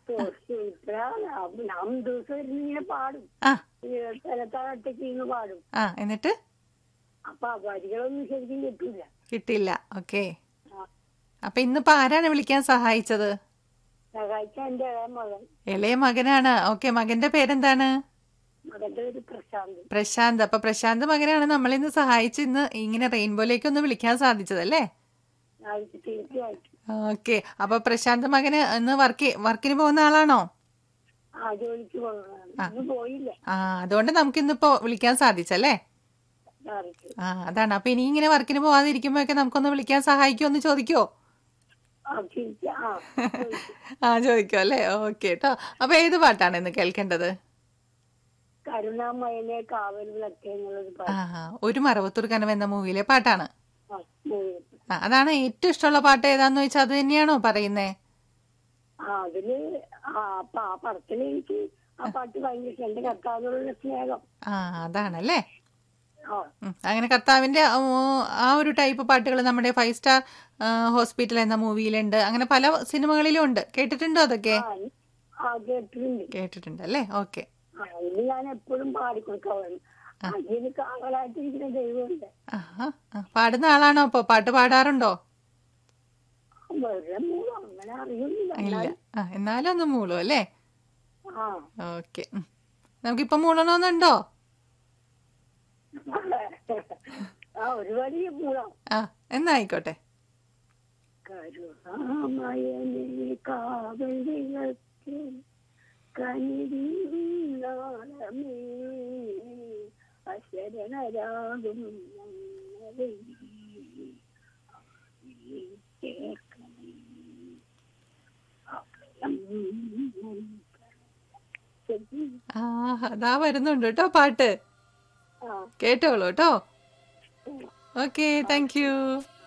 ഇപ്പഴാണ് നാം ദിവസം ഇരുന്ന് ഇങ്ങനെ പാടും ആ ഈ സ്ഥലത്താണ് ഒറ്റയ്ക്ക് ഇരുന്ന് പാടും ആ എന്നിട്ട് അപ്പൊ ആ വരികളൊന്നും ശരിക്കും കിട്ടൂല കിട്ടില്ല ഓക്കെ ആ, അപ്പൊ ഇന്നിപ്പോ ആരാണ് വിളിക്കാൻ സഹായിച്ചത് സഹായിച്ച എന്റെ ഇളയ മകൻ ഇളയ മകനാണ് ഓക്കെ മകന്റെ പേരെന്താണ് മകന്റെ ഒരു പ്രശാന്ത് പ്രശാന്ത് അപ്പൊ പ്രശാന്ത് മകനാണ് നമ്മളിന്ന് സഹായിച്ച് ഇന്ന് ഇങ്ങനെ റെയിൻബോയിലേക്ക് ഒന്ന് വിളിക്കാൻ സാധിച്ചതല്ലേ ആഴ്ച തീർച്ചയായിട്ടും ഓക്കെ അപ്പൊ പ്രശാന്ത് മകന് ഇന്ന് വർക്ക് വർക്കിന് പോകുന്ന ആളാണോ ആ ജോലിക്ക് പോകണം ഇന്ന് പോയില്ല ആ അതുകൊണ്ട് നമുക്ക് ഇന്നിപ്പോ വിളിക്കാൻ സാധിച്ചല്ലേ സാറിക്ക് ആ അതാണ് അപ്പൊ ഇനി ഇങ്ങനെ വർക്കിന് പോവാതിരിക്കുമ്പോഴൊക്കെ നമുക്കൊന്ന് വിളിക്കാൻ സഹായിക്കുമോ എന്ന് ചോദിക്കോ ആ തിരിച്ച ആ ചോദിച്ചു. ആ ചോദിക്കോ അല്ലേ ഓക്കെ കേട്ടോ അപ്പൊ ഏത് പാട്ടാണ് ഇന്ന് കേൾക്കേണ്ടത് കരുണാമയനെ കാവൽ വിളക്കേ എന്നുള്ളൊരു ആ പാട്ട് ആ, ഒരു മറവത്തൂർ കനവ് എന്ന മൂവിയിലെ പാട്ടാണ് ആ, മൂവി. ആ, അതാണ് ഏറ്റവും ഇഷ്ടമുള്ള പാട്ട് ഏതാന്ന് ചോദിച്ചാൽ അത് തന്നെയാണോ പറയുന്നേ ആ അതില് ആ അപ്പൊ ആ പടത്തില് എനിക്ക് ആ പാട്ട് ഭയങ്കര ഇഷ്ടം. എന്റെ കർത്താവിനോടുള്ള സ്നേഹം ആ അതാണല്ലേ ആ ഉം. അങ്ങനെ കർത്താവിന്റെ ആ, ആ ഒരു ടൈപ്പ് പാട്ടുകൾ നമ്മുടെ ഫൈവ് സ്റ്റാർ ഹോസ്പിറ്റൽ എന്ന മൂവിയിലുണ്ട് അങ്ങനെ പല സിനിമകളിലും ഉണ്ട് കേട്ടിട്ടുണ്ടോ അതൊക്കെ ആ, ആ കേട്ടിട്ടുണ്ട് കേട്ടിട്ടുണ്ട് അല്ലേ ഓക്കെ ആ ഇത് ഞാൻ എപ്പോഴും പാടിക്കൊടുക്കാറുണ്ട് അതിന് കാവലായിട്ടിരിക്കുന്ന ദൈവമുണ്ട് ആഹാ ആ, പാടുന്ന ആളാണോ അപ്പൊ പാട്ട് പാടാറുണ്ടോ വെറുതെ മൂലം അങ്ങനെ അറിയുന്നില്ല ഇല്ല ആ എന്നാലും ഒന്ന് മൂളും അല്ലേ ആ ഓക്കെ നമുക്കിപ്പൊ മൂളണമെന്നുണ്ടോ ആ ഒരു വലിയ മൂലം ആ എന്നായിക്കോട്ടെ കരുണാമയനെ കാവൽ വിളക്കേ കനിരീനാളമേ അശരണരാകും ഞങ്ങളെ നീ കേൾക്കണേ. അഭയം ആ അതാ വരുന്നുണ്ട് കേട്ടോ പാട്ട് ആ കേട്ടോളൂ കേട്ടോ ഓക്കെ താങ്ക് യു